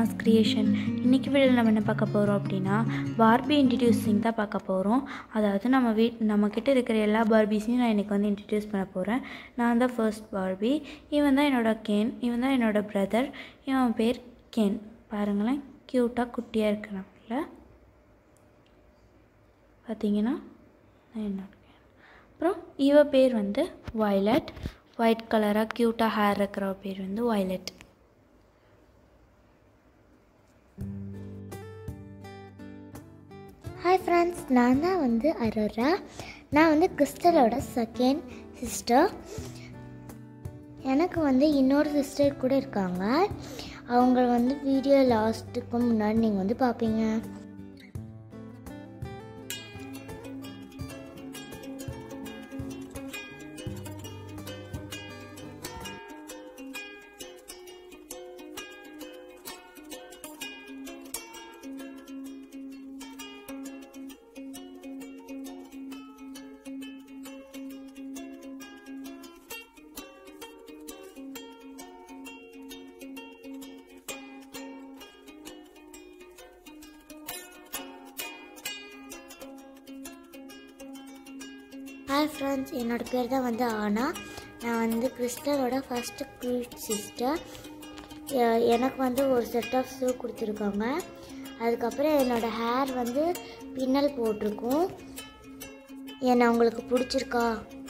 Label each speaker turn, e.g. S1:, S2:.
S1: அனாஸ் creation இன்றைக்கி வீடியோவில் நம்ம என்ன பார்க்க போகிறோம் அப்படின்னா பார்பி இன்ட்ரடியூசிங் தான் பார்க்க போகிறோம் அதாவது நம்ம வீட் நம்மக்கிட்ட இருக்கிற எல்லா பார்பிஸையும் நான் இன்றைக்கி வந்து இன்ட்ரடியூஸ் பண்ண போகிறேன் நான் தான் ஃபர்ஸ்ட் பார்பி இவன் தான் என்னோட கேன் இவன் தான் என்னோட பிரதர் இவன் பேர் கேன் பாருங்களேன் க்யூட்டாக குட்டியாக இருக்கிறாங்கல்ல பார்த்தீங்கன்னா நான் என்னோட கேன் அப்புறம் இவ பேர் வந்து வயலட் ஒயிட் கலராக க்யூட்டாக ஹேர் இருக்கிற பேர் வந்து வயலட்
S2: ஹாய் ஃப்ரெண்ட்ஸ் நான் தான் வந்து அரோரா நான் வந்து கிறிஸ்டலோட செகண்ட் சிஸ்டர் எனக்கு வந்து இன்னொரு சிஸ்டர் கூட இருக்காங்க அவங்க வந்து வீடியோ லாஸ்ட்டுக்கு முன்னாடி நீங்கள் வந்து பார்ப்பீங்க ஹாய் ஃப்ரெண்ட்ஸ் என்னோட பேர் தான் வந்து ஆனா நான் வந்து கிறிஸ்டலோட ஃபஸ்ட்டு க்யூட் சிஸ்டர் எனக்கு வந்து ஒரு செட் ஆஃப் ஷூ கொடுத்துருக்காங்க அதுக்கப்புறம் என்னோடய ஹேர் வந்து பின்னல் போட்டிருக்கும் என்ன உங்களுக்கு பிடிச்சிருக்கா